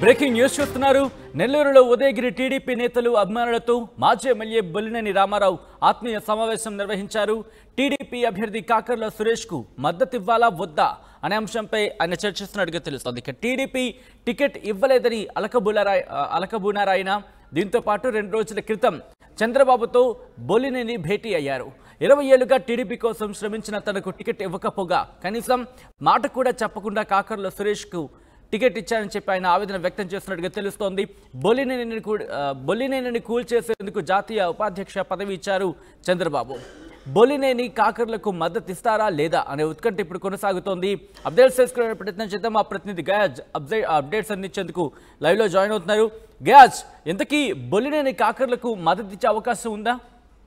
Breaking news చూస్తున్నారు నెల్లూరులో Udayagiri TDP నేతలు అభిమానులతో మాజీ ఎమ్మెల్యే బొల్లినేని రామారావు ఆత్మీయ సమావేశం నిర్వహించారు టీడీపీ అభ్యర్థి కాకర్ల సురేష్ కు మద్దతు ఇవ్వాలా వద్దా అనే అంశంపై ఆయన చర్చిస్తున్నట్టుగా తెలుస్తోంది ఇక టీడీపీ టికెట్ ఇవ్వలేదని అలకబులారాయ అలకబూనారాయన దీంతో పాటు రెండు రోజుల క్రితం చంద్రబాబుతో బొల్లినేని భేటీ అయ్యారు ఇరవై ఏళ్లుగా టీడీపీ కోసం శ్రమించిన తనకు టికెట్ ఇవ్వకపోగా కనీసం మాట కూడా చెప్పకుండా కాకర్ల సురేష్కు టికెట్ ఇచ్చారని చెప్పి ఆయన ఆవేదన వ్యక్తం చేస్తున్నట్టుగా తెలుస్తోంది బొల్లినేనిని కూ- ఆ, బొల్లినేనిని కూల్ చేసేందుకు జాతీయ ఉపాధ్యక్ష పదవి ఇచ్చారు చంద్రబాబు బొల్లినేని కాకర్లకు మద్దతు ఇస్తారా లేదా అనే ఉత్కంఠ ఇప్పుడు కొనసాగుతోంది అప్డేట్స్ తెలుసుకునే ప్రయత్నం చేద్దాం మా ప్రతినిధి గయాజ్ అప్డేట్ అప్డేట్స్ అందించేందుకు లైవ్లో జాయిన్ అవుతున్నారు గయాజ్ ఇంతకీ బొల్లినేని కాకర్లకు మద్దతు ఇచ్చే అవకాశం ఉందా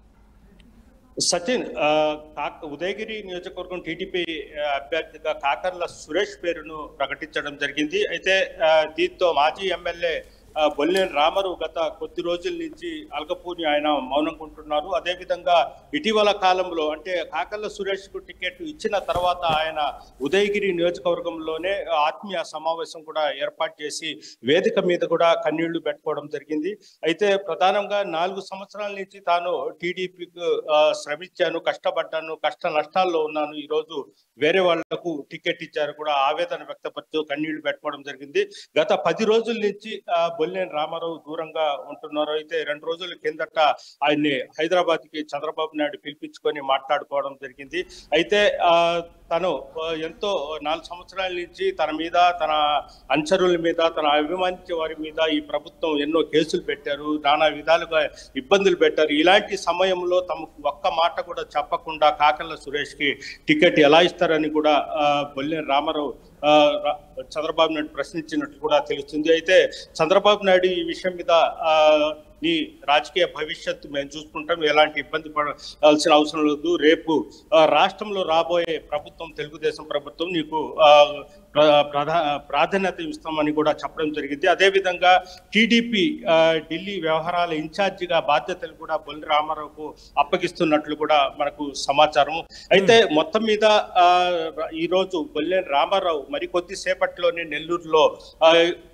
సచిన్ ఆ, కాక ఉదయగిరి నియోజకవర్గం టీడీపీ ఆ, అభ్యర్థిగా కాకర్ల సురేష్ పేరును ప్రకటించడం జరిగింది అయితే ఆ, దీంతో మాజీ ఎమ్మెల్యే ఆ, బొల్లేని రామరు గత కొద్ది రోజుల నుంచి అలగపూని ఆయన మౌనంగా ఉంటున్నారు అదేవిధంగా ఇటీవల కాలంలో అంటే కాకర్ల సురేష్ కు టికెట్ ఇచ్చిన తర్వాత ఆయన ఉదయగిరి నియోజకవర్గంలోనే ఆత్మీయ సమావేశం కూడా ఏర్పాటు చేసి వేదిక మీద కూడా కన్నీళ్లు పెట్టుకోవడం జరిగింది అయితే ప్రధానంగా నాలుగు సంవత్సరాల నుంచి తాను టీడీపీకి శ్రమించాను కష్టపడ్డాను కష్ట నష్టాల్లో ఉన్నాను ఈ రోజు వేరే వాళ్లకు టికెట్ ఇచ్చారు కూడా ఆవేదన వ్యక్తపరుస్తూ కన్నీళ్లు పెట్టుకోవడం జరిగింది గత పది రోజుల నుంచి ఆ, బొల్లేని రామారావు దూరంగా ఉంటున్నారు అయితే రెండు రోజుల కిందట ఆయన్ని హైదరాబాద్ కి చంద్రబాబు నాయుడు పిలిపించుకొని మాట్లాడుకోవడం జరిగింది అయితే ఆ తను ఆ, ఎంతో నాలుగు సంవత్సరాల నుంచి తన మీద తన అనుచరుల మీద తన అభిమానించే వారి మీద ఈ ప్రభుత్వం ఎన్నో కేసులు పెట్టారు నానా విధాలుగా ఇబ్బందులు పెట్టారు ఇలాంటి సమయంలో తమకు ఒక్క మాట కూడా చెప్పకుండా కాకర్ల సురేష్ కి టికెట్ ఎలా ఇస్తారని కూడా ఆ, బొల్లేని రామారావు ఆ, రా- చంద్రబాబు నాయుడు ప్రశ్నించినట్టు కూడా తెలుస్తుంది అయితే చంద్రబాబు నాయుడు ఈ విషయం మీద ఆ, నీ రాజకీయ భవిష్యత్తు మేము చూసుకుంటాం ఎలాంటి ఇబ్బంది పడాల్సిన అవసరం లేదు రేపు ఆ, రాష్ట్రంలో రాబోయే ప్రభుత్వం తెలుగుదేశం ప్రభుత్వం నీకు ఆ, ప్ర- ప్రధా ప్రాధాన్యత ఇస్తామని కూడా చెప్పడం జరిగింది అదేవిధంగా టీడీపీ ఢిల్లీ వ్యవహారాల ఇన్ఛార్జిగా బాధ్యతలు కూడా బొల్లి రామారావుకు అప్పగిస్తున్నట్లు కూడా మనకు సమాచారం అయితే మొత్తం మీద ఆ, ఈ రోజు బొల్లేని రామారావు మరికొద్ది సేపట్లోనే నెల్లూరులో ఆ,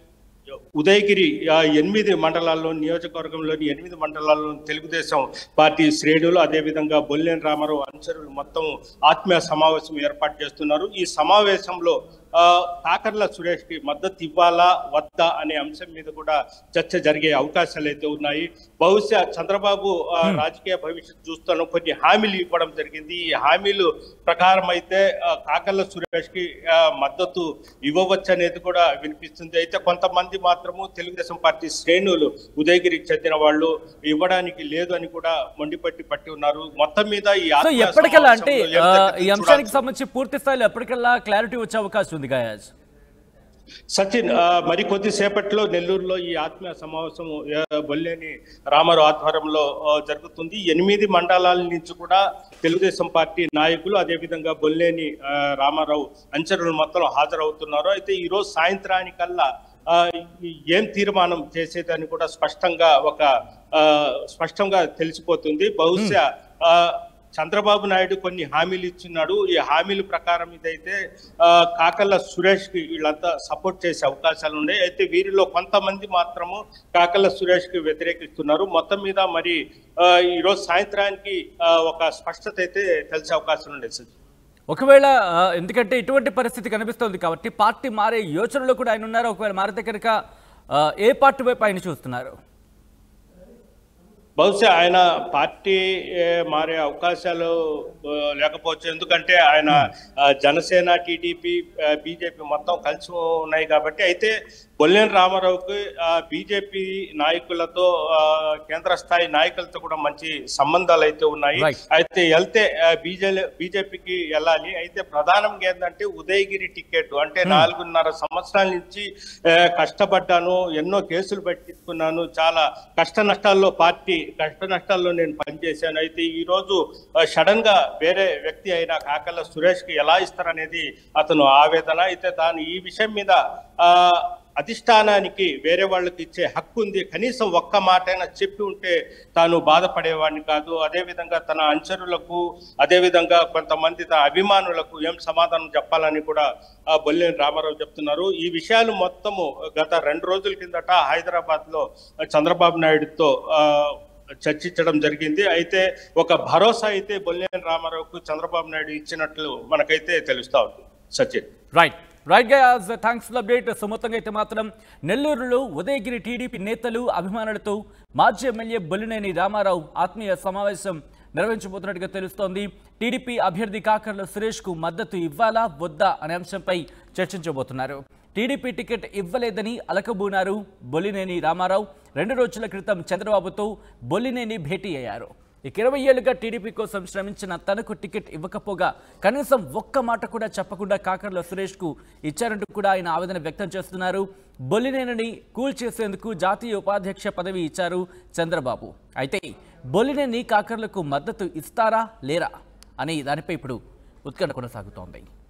ఉదయగిరి ఆ, ఎనిమిది మండలాల్లో నియోజకవర్గంలోని ఎనిమిది మండలాల్లో తెలుగుదేశం పార్టీ శ్రేణులు అదేవిధంగా బొల్లేని రామారావు అనుచరులు మొత్తం ఆత్మీయ సమావేశం ఏర్పాటు చేస్తున్నారు ఈ సమావేశంలో ఆ, కాకర్ల సురేష్ కి మద్దతు ఇవ్వాలా వద్దా అనే అంశం మీద కూడా చర్చ జరిగే అవకాశాలు అయితే ఉన్నాయి బహుశా చంద్రబాబు ఆ, రాజకీయ భవిష్యత్తు చూస్తాను కొన్ని హామీలు ఇవ్వడం జరిగింది ఈ హామీలు ప్రకారం అయితే ఆ, కాకర్ల సురేష్ కి ఆ, మద్దతు ఇవ్వవచ్చు అనేది కూడా వినిపిస్తుంది అయితే కొంతమంది మాత్రము తెలుగుదేశం పార్టీ శ్రేణులు ఉదయగిరికి చెందిన వాళ్ళు ఇవ్వడానికి లేదు అని కూడా మొండిపట్టి పట్టి ఉన్నారు మొత్తం మీద ఈ సో ఆత్మీయ ఎప్పటికల్లా అంటే సమావేశంలో ఏం ఆ, జరుగుతుందో ఈ అంశానికి చూడాల్సి సంబంధించి పూర్తి స్థాయిలో ఎప్పటికల్లా క్లారిటీ వచ్చే అవకాశం ఉంది గయాజ్ సచిన్ ఆ, మరి కొద్ది సేపట్లో నెల్లూరులో ఈ ఆత్మీయ సమావేశం ఆ, బొల్లేని రామారావు ఆధ్వర్యంలో ఆ, జరుగుతుంది ఎనిమిది మండలాల నుంచి కూడా తెలుగుదేశం పార్టీ నాయకులు అదేవిధంగా బొల్లేని ఆ, రామారావు అంచరులు మొత్తం హాజరవుతున్నారు అయితే ఈ రోజు సాయంత్రానికల్లా ఆ, ఈ- ఏం తీర్మానం చేసేదని కూడా స్పష్టంగా ఒక ఆ, స్పష్టంగా తెలిసిపోతుంది బహుశా ఆ, చంద్రబాబు నాయుడు కొన్ని హామీలు ఇచ్చినాడు ఈ హామీల ప్రకారం ఇదైతే ఆ, కాకర్ల సురేష్ కి వీళ్ళంతా సపోర్ట్ చేసే అవకాశాలు ఉన్నాయి అయితే వీరిలో కొంతమంది మాత్రము కాకర్ల సురేష్ కి వ్యతిరేకిస్తున్నారు మొత్తం మీద మరి ఆ, ఈ రోజు సాయంత్రానికి ఆ, ఒక స్పష్టత అయితే తెలిసే అవకాశం ఉండేది సార్ ఒకవేళ ఆ, ఎందుకంటే ఇటువంటి పరిస్థితి కనిపిస్తోంది కాబట్టి పార్టీ మారే యోచనలో కూడా ఆయన ఉన్నారు ఒకవేళ మారితే కనుక ఆ, ఏ పార్టీ వైపు ఆయన చూస్తున్నారు బహుశా ఆయన పార్టీ ఏ, మారే అవకాశాలు ఆ, లేకపోవచ్చు ఎందుకంటే ఆయన ఆ, జనసేన టీడీపీ బీజేపీ మొత్తం కలిసి ఉన్నాయి కాబట్టి అయితే బొల్లేని రామారావుకి బీజేపీ నాయకులతో ఆ, కేంద్ర స్థాయి నాయకులతో కూడా మంచి సంబంధాలు అయితే ఉన్నాయి Right. అయితే వెళ్తే బీజే బీజేపీకి వెళ్ళాలి అయితే ప్రధానంగా ఏంటంటే ఉదయగిరి టికెట్ అంటే నాలుగున్నర సంవత్సరాల నుంచి ఆ, కష్టపడ్డాను ఎన్నో కేసులు పెట్టించుకున్నాను చాలా కష్ట నష్టాల్లో పార్టీ కష్ట నష్టాల్లో నేను పనిచేశాను అయితే ఈ రోజు సడన్ గా వేరే వ్యక్తి అయిన కాకల సురేష్ కి ఎలా ఇస్తారనేది అతను ఆవేదన అయితే తాను ఈ విషయం మీద ఆ అధిష్టానానికి వేరే వాళ్ళకి ఇచ్చే హక్కు ఉంది కనీసం ఒక్క మాటైనా చెప్పి ఉంటే తాను బాధపడేవాడిని కాదు అదేవిధంగా తన అనుచరులకు అదేవిధంగా కొంతమంది తన అభిమానులకు ఏం సమాధానం చెప్పాలని కూడా ఆ బొల్లేని రామారావు చెప్తున్నారు ఈ విషయాలు మొత్తము గత రెండు రోజుల కిందట హైదరాబాద్ లో చంద్రబాబు నాయుడుతో ఆ, చర్చించడం జరిగింది అయితే ఒక భరోసా అయితే బొల్లేని రామారావుకు చంద్రబాబు నాయుడు ఇచ్చినట్లు మనకైతే తెలుస్తా ఉంది Sachin right right Gayaz thanks for update so మొత్తంగా అయితే మాత్రం నెల్లూరులో ఉదయగిరి టీడీపీ నేతలు అభిమానులతో మాజీ ఎమ్మెల్యే బొల్లినేని రామారావు ఆత్మీయ సమావేశం నిర్వహించబోతున్నట్టుగా తెలుస్తోంది టీడీపీ అభ్యర్థి కాకర్ల సురేష్ కు మద్దతు ఇవ్వాలా వద్దా అనే అంశంపై చర్చించబోతున్నారు టీడీపీ టికెట్ ఇవ్వలేదని అలకబూనారు బొల్లినేని రామారావు రెండు రోజుల క్రితం చంద్రబాబుతో బొల్లినేని భేటీ అయ్యారు ఇక ఇరవై ఏళ్లుగా టీడీపీ కోసం శ్రమించిన తనకు టికెట్ ఇవ్వకపోగా కనీసం ఒక్క మాట కూడా చెప్పకుండా కాకర్ల సురేష్ కు ఇచ్చారంటూ కూడా ఆయన ఆవేదన వ్యక్తం చేస్తున్నారు బొల్లినేనిని కూల్ చేసేందుకు జాతీయ ఉపాధ్యక్ష పదవి ఇచ్చారు చంద్రబాబు అయితే బొల్లినేని కాకర్లకు మద్దతు ఇస్తారా లేరా అని దానిపై ఇప్పుడు ఉత్కంఠ కొనసాగుతోంది